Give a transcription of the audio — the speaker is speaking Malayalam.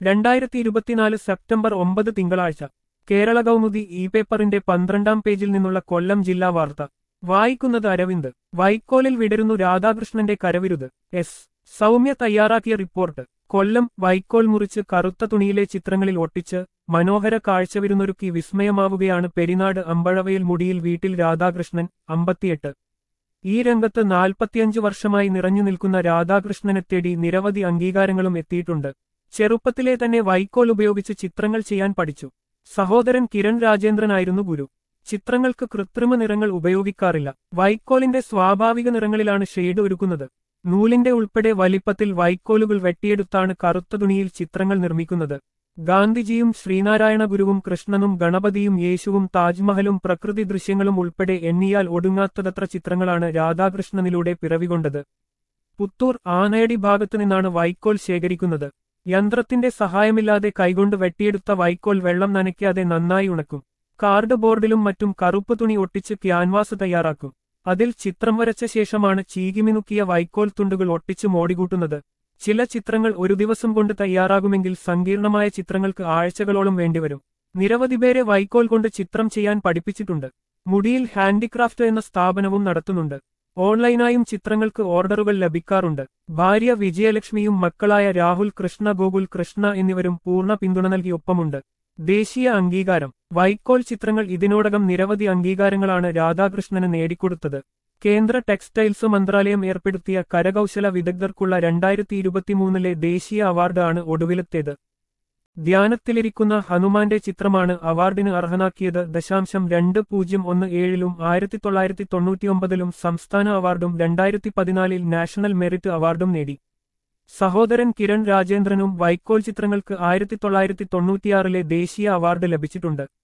രണ്ടായിരത്തി ഇരുപത്തിനാല് സെപ്റ്റംബർ ഒമ്പത് തിങ്കളാഴ്ച കേരള കൗമുദി ഇ പേപ്പറിന്റെ പന്ത്രണ്ടാം പേജിൽ നിന്നുള്ള കൊല്ലം ജില്ലാ വാർത്ത വായിക്കുന്നത് അരവിന്ദ് വൈക്കോലിൽ വിടരുന്നു രാധാകൃഷ്ണന്റെ കരവിരുത് എസ് സൗമ്യ തയ്യാറാക്കിയ റിപ്പോർട്ട് കൊല്ലം വൈക്കോൽ മുറിച്ച് കറുത്ത തുണിയിലെ ചിത്രങ്ങളിൽ ഒട്ടിച്ച് മനോഹര കാഴ്ചവിരുന്നൊരുക്കി വിസ്മയമാവുകയാണ് പെരിനാട് അമ്പഴവയിൽ മുടിയിൽ വീട്ടിൽ രാധാകൃഷ്ണൻ അമ്പത്തിയെട്ട് ഈ രംഗത്ത് നാൽപ്പത്തിയഞ്ചു വർഷമായി നിറഞ്ഞു നിൽക്കുന്ന രാധാകൃഷ്ണനെ തേടി നിരവധി അംഗീകാരങ്ങളും എത്തിയിട്ടുണ്ട് ചെറുപ്പത്തിലെ തന്നെ വൈക്കോൽ ഉപയോഗിച്ച് ചിത്രങ്ങൾ ചെയ്യാൻ പഠിച്ചു സഹോദരൻ കിരൺ രാജേന്ദ്രനായിരുന്നു ഗുരു ചിത്രങ്ങൾക്ക് കൃത്രിമ നിറങ്ങൾ ഉപയോഗിക്കാറില്ല വൈക്കോലിന്റെ സ്വാഭാവിക നിറങ്ങളിലാണ് ഷെയ്ഡ് ഒരുക്കുന്നത് നൂലിന്റെ ഉൾപ്പെടെ വലിപ്പത്തിൽ വൈക്കോലുകൾ വെട്ടിയെടുത്താണ് കറുത്ത തുണിയിൽ ചിത്രങ്ങൾ നിർമ്മിക്കുന്നത് ഗാന്ധിജിയും ശ്രീനാരായണ ഗുരുവും കൃഷ്ണനും ഗണപതിയും യേശുവും താജ്മഹലും പ്രകൃതി ദൃശ്യങ്ങളും ഉൾപ്പെടെ എണ്ണിയാൽ ഒടുങ്ങാത്തതത്ര ചിത്രങ്ങളാണ് രാധാകൃഷ്ണനിലൂടെ പിറവികൊണ്ടത് പുത്തൂർ ആനയടി ഭാഗത്തു നിന്നാണ് വൈക്കോൽ ശേഖരിക്കുന്നത് യന്ത്രത്തിന്റെ സഹായമില്ലാതെ കൈകൊണ്ട് വെട്ടിയെടുത്ത വൈക്കോൽ വെള്ളം നനയ്ക്കാതെ നന്നായി ഉണക്കും കാർഡ് ബോർഡിലും മറ്റും കറുപ്പ് തുണി ഒട്ടിച്ച് ക്യാൻവാസ് തയ്യാറാക്കും അതിൽ ചിത്രം വരച്ച ശേഷമാണ് ചീകിമിനുക്കിയ വൈക്കോൽ തുണ്ടുകൾ ഒട്ടിച്ച് മോടികൂട്ടുന്നത് ചില ചിത്രങ്ങൾ ഒരു ദിവസം കൊണ്ട് തയ്യാറാകുമെങ്കിൽ സങ്കീർണമായ ചിത്രങ്ങൾക്ക് ആഴ്ചകളോളം വേണ്ടിവരും നിരവധി പേരെ വൈക്കോൽ കൊണ്ട് ചിത്രം ചെയ്യാൻ പഠിപ്പിച്ചിട്ടുണ്ട് മുടിയിൽ ഹാൻഡിക്രാഫ്റ്റ് എന്ന സ്ഥാപനവും നടത്തുന്നുണ്ട് ഓൺലൈനായും ചിത്രങ്ങൾക്ക് ഓർഡറുകൾ ലഭിക്കാറുണ്ട് ഭാര്യ വിജയലക്ഷ്മിയും മക്കളായ രാഹുൽ കൃഷ്ണ ഗോകുൽ കൃഷ്ണ എന്നിവരും പൂർണ്ണ പിന്തുണ നൽകി ഒപ്പമുണ്ട് ദേശീയ അംഗീകാരം വൈക്കോൽ ചിത്രങ്ങൾ ഇതിനോടകം നിരവധി അംഗീകാരങ്ങളാണ് രാധാകൃഷ്ണന് നേടിക്കൊടുത്തത് കേന്ദ്ര ടെക്സ്റ്റൈൽസ് മന്ത്രാലയം ഏർപ്പെടുത്തിയ കരകൗശല വിദഗ്ധർക്കുള്ള രണ്ടായിരത്തി ഇരുപത്തിമൂന്നിലെ ദേശീയ അവാർഡാണ് ഒടുവിലത്തേത് ധ്യാനത്തിലിരിക്കുന്ന ഹനുമാന്റെ ചിത്രമാണ് അവാർഡിന് അർഹനാക്കിയത് ദശാംശം രണ്ട് പൂജ്യം ഒന്ന് ഏഴിലും ആയിരത്തി തൊള്ളായിരത്തി തൊണ്ണൂറ്റിയൊമ്പതിലും സംസ്ഥാന അവാർഡും രണ്ടായിരത്തി പതിനാലിൽ നാഷണൽ മെറിറ്റ് അവാർഡും നേടി സഹോദരൻ കിരൺ രാജേന്ദ്രനും വൈക്കോൽ ചിത്രങ്ങൾക്ക് ആയിരത്തി തൊള്ളായിരത്തി തൊണ്ണൂറ്റിയാറിലെ ദേശീയ അവാർഡ് ലഭിച്ചിട്ടുണ്ട്